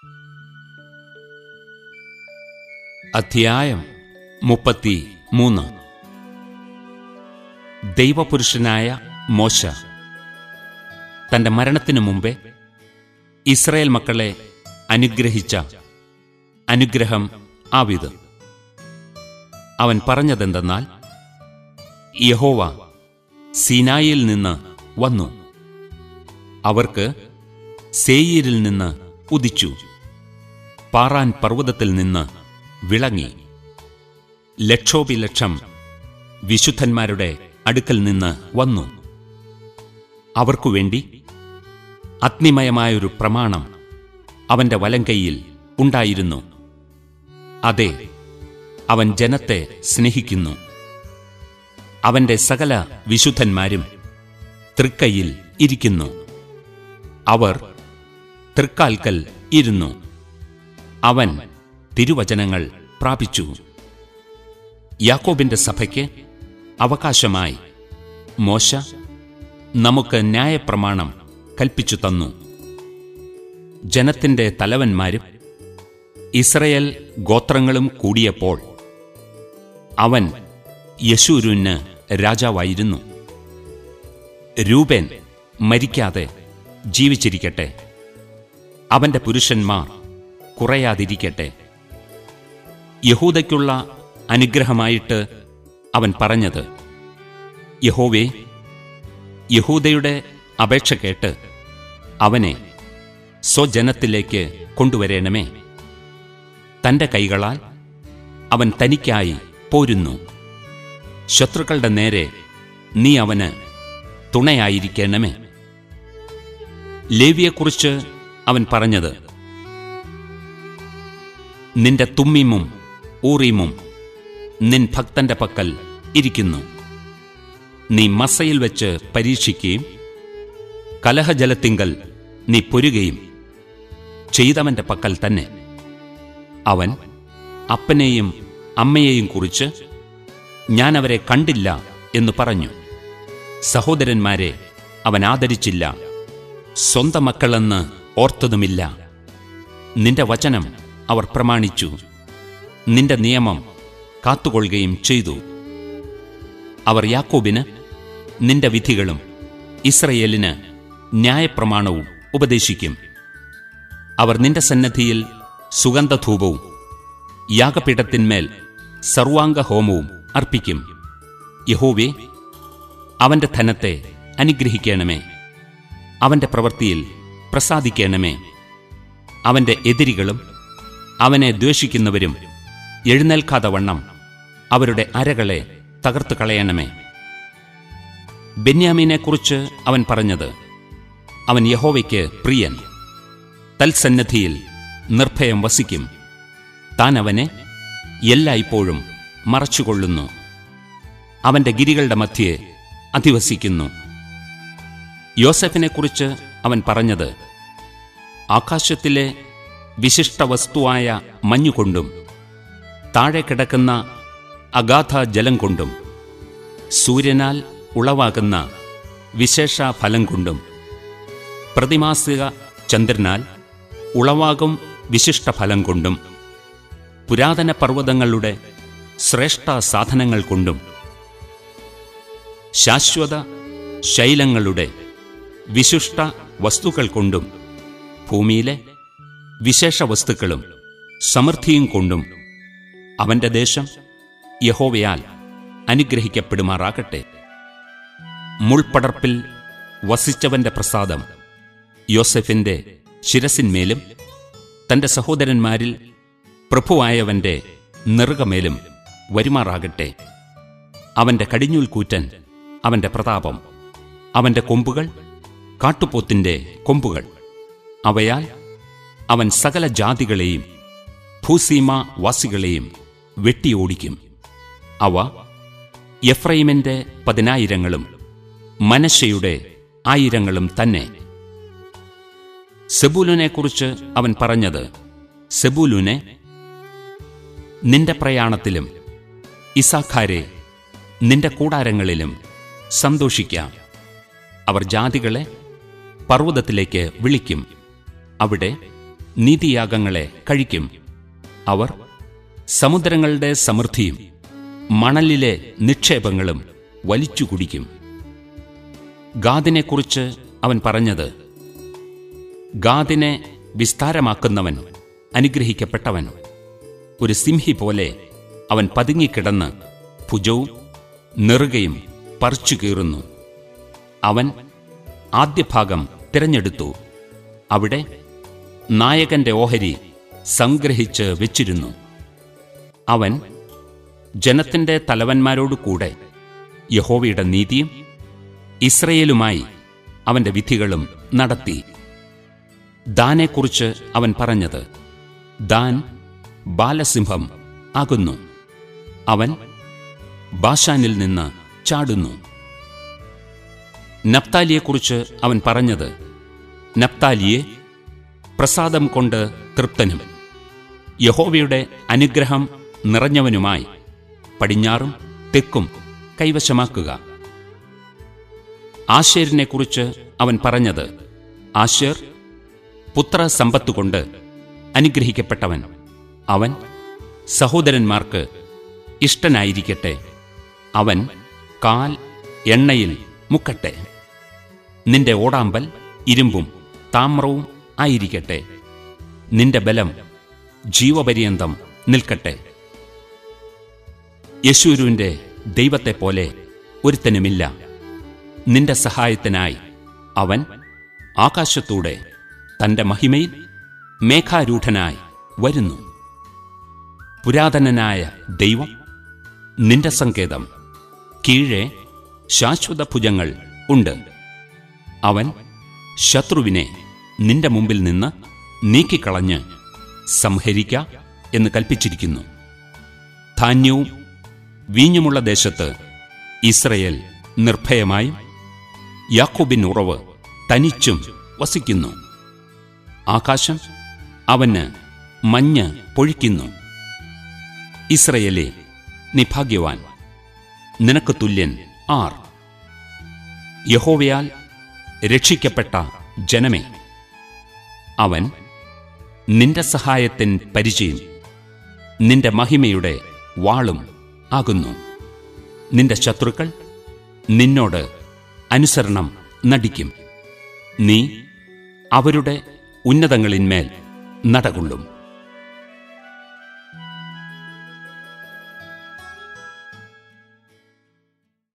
അധ്യായം മുപ്പത്തി മൂന്ന് ദൈവപുരുഷനായ മോശ തന്റെ മരണത്തിനു മുമ്പേ ഇസ്രയേൽ മക്കളെ അനുഗ്രഹിച്ച അനുഗ്രഹം ആവിത് അവൻ പറഞ്ഞതെന്തെന്നാൽ യഹോവ സീനായിൽ നിന്ന് വന്നു അവർക്ക് സേയിരിൽ നിന്ന് ഉദിച്ചു പാറാൻ പർവ്വതത്തിൽ നിന്ന് വിളങ്ങി ലക്ഷോപിലക്ഷം വിശുദ്ധന്മാരുടെ അടുക്കൽ നിന്ന് വന്നു അവർക്കുവേണ്ടി അഗ്നിമയമായൊരു പ്രമാണം അവന്റെ വലങ്കൈയിൽ ഉണ്ടായിരുന്നു അതെ അവൻ ജനത്തെ സ്നേഹിക്കുന്നു അവന്റെ സകല വിശുദ്ധന്മാരും തൃക്കൈയിൽ ഇരിക്കുന്നു അവർ തൃക്കാൽക്കൽ ഇരുന്നു അവൻ തിരുവചനങ്ങൾ പ്രാപിച്ചു യാക്കോബിന്റെ സഭയ്ക്ക് അവകാശമായി മോശ നമുക്ക് ന്യായപ്രമാണം കൽപ്പിച്ചു തന്നു ജനത്തിന്റെ തലവന്മാരും ഇസ്രയേൽ ഗോത്രങ്ങളും കൂടിയപ്പോൾ അവൻ യശൂരുന് രാജാവായിരുന്നു രൂപേൻ മരിക്കാതെ ജീവിച്ചിരിക്കട്ടെ അവന്റെ പുരുഷന്മാർ കുറയാതിരിക്കട്ടെ യഹൂദയ്ക്കുള്ള അനുഗ്രഹമായിട്ട് അവൻ പറഞ്ഞത് യഹോവേ യഹൂദയുടെ അപേക്ഷ കേട്ട് അവനെ സ്വജനത്തിലേക്ക് കൊണ്ടുവരേണമേ തന്റെ കൈകളാൽ അവൻ തനിക്കായി പോരുന്നു ശത്രുക്കളുടെ നേരെ നീ അവന് തുണയായിരിക്കണമേ ലേവിയെക്കുറിച്ച് അവൻ പറഞ്ഞത് നിന്റെ തുമ്മിമും ഊറീമും നിൻ ഭക്തന്റെ പക്കൽ ഇരിക്കുന്നു നീ മസയിൽ വെച്ച് പരീക്ഷിക്കുകയും കലഹജലത്തിങ്കൽ നീ പൊരുകയും ചെയ്തവന്റെ പക്കൽ തന്നെ അവൻ അപ്പനെയും അമ്മയെയും കുറിച്ച് ഞാൻ അവരെ കണ്ടില്ല എന്ന് പറഞ്ഞു സഹോദരന്മാരെ അവൻ ആദരിച്ചില്ല സ്വന്തം മക്കളെന്ന് ഓർത്തതുമില്ല നിന്റെ വചനം അവർ പ്രമാണിച്ചു നിന്റെ നിയമം കാത്തുകൊള്ളുകയും ചെയ്തു അവർ യാക്കോബിന് നിന്റെ വിധികളും ഇസ്രയേലിന് ന്യായപ്രമാണവും ഉപദേശിക്കും അവർ നിന്റെ സന്നദ്ധിയിൽ സുഗന്ധധൂപവും യാഗപീഠത്തിന്മേൽ സർവാംഗഹോമവും അർപ്പിക്കും യഹോവേ അവന്റെ ധനത്തെ അനുഗ്രഹിക്കണമേ അവന്റെ പ്രവൃത്തിയിൽ പ്രസാദിക്കണമേ അവന്റെ എതിരികളും അവനെ ദ്വേഷിക്കുന്നവരും എഴുന്നേൽക്കാതെ വണ്ണം അവരുടെ അരകളെ തകർത്തു കളയണമേ ബെന്യാമീനെക്കുറിച്ച് അവൻ പറഞ്ഞത് അവൻ യഹോവയ്ക്ക് പ്രിയൻ തൽസന്നദ്ധിയിൽ നിർഭയം വസിക്കും താൻ അവനെ എല്ലായ്പ്പോഴും മറച്ചുകൊള്ളുന്നു അവന്റെ ഗിരികളുടെ മധ്യേ അധിവസിക്കുന്നു യോസഫിനെക്കുറിച്ച് അവൻ പറഞ്ഞത് ആകാശത്തിലെ വിശിഷ്ട വസ്തുവായ മഞ്ഞുകൊണ്ടും താഴെ കിടക്കുന്ന അഗാധ ജലം കൊണ്ടും സൂര്യനാൽ ഉളവാകുന്ന വിശേഷ ഫലം കൊണ്ടും പ്രതിമാസിക ചന്ദ്രനാൽ ഉളവാകും വിശിഷ്ട ഫലം കൊണ്ടും പുരാതന പർവ്വതങ്ങളുടെ ശ്രേഷ്ഠ സാധനങ്ങൾ കൊണ്ടും ശാശ്വത ശൈലങ്ങളുടെ വിശിഷ്ട വസ്തുക്കൾ കൊണ്ടും ഭൂമിയിലെ വിശേഷ വസ്തുക്കളും സമൃദ്ധിയും കൊണ്ടും അവന്റെ ദേശം യഹോവയാൽ അനുഗ്രഹിക്കപ്പെടുമാറാകട്ടെ മുൾപ്പടർപ്പിൽ വസിച്ചവന്റെ പ്രസാദം യോസഫിന്റെ ശിരസിന്മേലും തന്റെ സഹോദരന്മാരിൽ പ്രഭുവായവന്റെ നെറുകമേലും വരുമാറാകട്ടെ അവന്റെ കടിഞ്ഞൂൽ കൂറ്റൻ അവന്റെ പ്രതാപം അവന്റെ കൊമ്പുകൾ കാട്ടുപോത്തിന്റെ കൊമ്പുകൾ അവയാൽ അവൻ സകല ജാതികളെയും ഭൂസീമ വാസികളെയും വെട്ടിയോടിക്കും അവ എഫ്രൈമിന്റെ പതിനായിരങ്ങളും മനശയുടെ ആയിരങ്ങളും തന്നെ സെബൂലുനെക്കുറിച്ച് അവൻ പറഞ്ഞത് സെബൂലുനെ നിന്റെ പ്രയാണത്തിലും ഇസാഖാരെ നിന്റെ കൂടാരങ്ങളിലും സന്തോഷിക്കാം അവർ ജാതികളെ പർവ്വതത്തിലേക്ക് വിളിക്കും അവിടെ നീതിയാഗങ്ങളെ കഴിക്കും അവർ സമുദ്രങ്ങളുടെ സമൃദ്ധിയും മണലിലെ നിക്ഷേപങ്ങളും വലിച്ചു കുടിക്കും ഗാദിനെക്കുറിച്ച് അവൻ പറഞ്ഞത് ഗാദിനെ വിസ്താരമാക്കുന്നവൻ അനുഗ്രഹിക്കപ്പെട്ടവൻ ഒരു സിംഹി പോലെ അവൻ പതുങ്ങിക്കിടന്ന് ഭുജവും നെറുകയും പറിച്ചു കീറുന്നു അവൻ ആദ്യഭാഗം തിരഞ്ഞെടുത്തു അവിടെ നായകന്റെ ഓഹരി സംഗ്രഹിച്ച് വെച്ചിരുന്നു അവൻ ജനത്തിന്റെ തലവന്മാരോടു കൂടെ യഹോവയുടെ നീതിയും ഇസ്രയേലുമായി അവന്റെ വിധികളും നടത്തി ദാനെക്കുറിച്ച് അവൻ പറഞ്ഞത് ദാൻ ബാലസിംഹം ആകുന്നു അവൻ ബാഷാനിൽ നിന്ന് ചാടുന്നു നപ്താലിയെക്കുറിച്ച് അവൻ പറഞ്ഞത് നപ്താലിയെ പ്രസാദം കൊണ്ട് തൃപ്തനും യഹോവയുടെ അനുഗ്രഹം നിറഞ്ഞവനുമായി പടിഞ്ഞാറും തെക്കും കൈവശമാക്കുക ആശേരിനെക്കുറിച്ച് അവൻ പറഞ്ഞത് ആശേർ പുത്രസമ്പത്തുകൊണ്ട് അനുഗ്രഹിക്കപ്പെട്ടവൻ അവൻ സഹോദരന്മാർക്ക് ഇഷ്ടനായിരിക്കട്ടെ അവൻ കാൽ എണ്ണയിൽ മുക്കട്ടെ നിന്റെ ഓടാമ്പൽ ഇരുമ്പും താമ്രവും ആയിരിക്കട്ടെ നിന്റെ ബലം ജീവപര്യന്തം നിൽക്കട്ടെ യശൂരുവിന്റെ ദൈവത്തെപ്പോലെ ഒരുത്തനുമില്ല നിന്റെ സഹായത്തിനായി അവൻ ആകാശത്തൂടെ തന്റെ മഹിമയിൽ മേഘാരൂഢനായി വരുന്നു പുരാതനനായ ദൈവം നിന്റെ സങ്കേതം കീഴെ ശാശ്വത ഭുജങ്ങൾ ഉണ്ട് അവൻ ശത്രുവിനെ നിന്റെ മുമ്പിൽ നിന്ന് നീക്കിക്കളഞ്ഞ് സംഹരിക്ക എന്ന് കൽപ്പിച്ചിരിക്കുന്നു ധാന്യവും വീഞ്ഞുമുള്ള ദേശത്ത് ഇസ്രയേൽ നിർഭയമായും യാക്കോബിൻ ഉറവ് തനിച്ചും വസിക്കുന്നു ആകാശം അവന് മഞ്ഞ് പൊഴിക്കുന്നു ഇസ്രയേലെ നീ ഭാഗ്യവാൻ നിനക്ക് തുല്യൻ ആർ യഹോവയാൽ രക്ഷിക്കപ്പെട്ട ജനമേ അവൻ നിന്റെ സഹായത്തിൻ പരിചയം നിന്റെ മഹിമയുടെ വാളും ആകുന്നു നിന്റെ ശത്രുക്കൾ നിന്നോട് അനുസരണം നടിക്കും നീ അവരുടെ ഉന്നതങ്ങളിന്മേൽ നടകൊള്ളും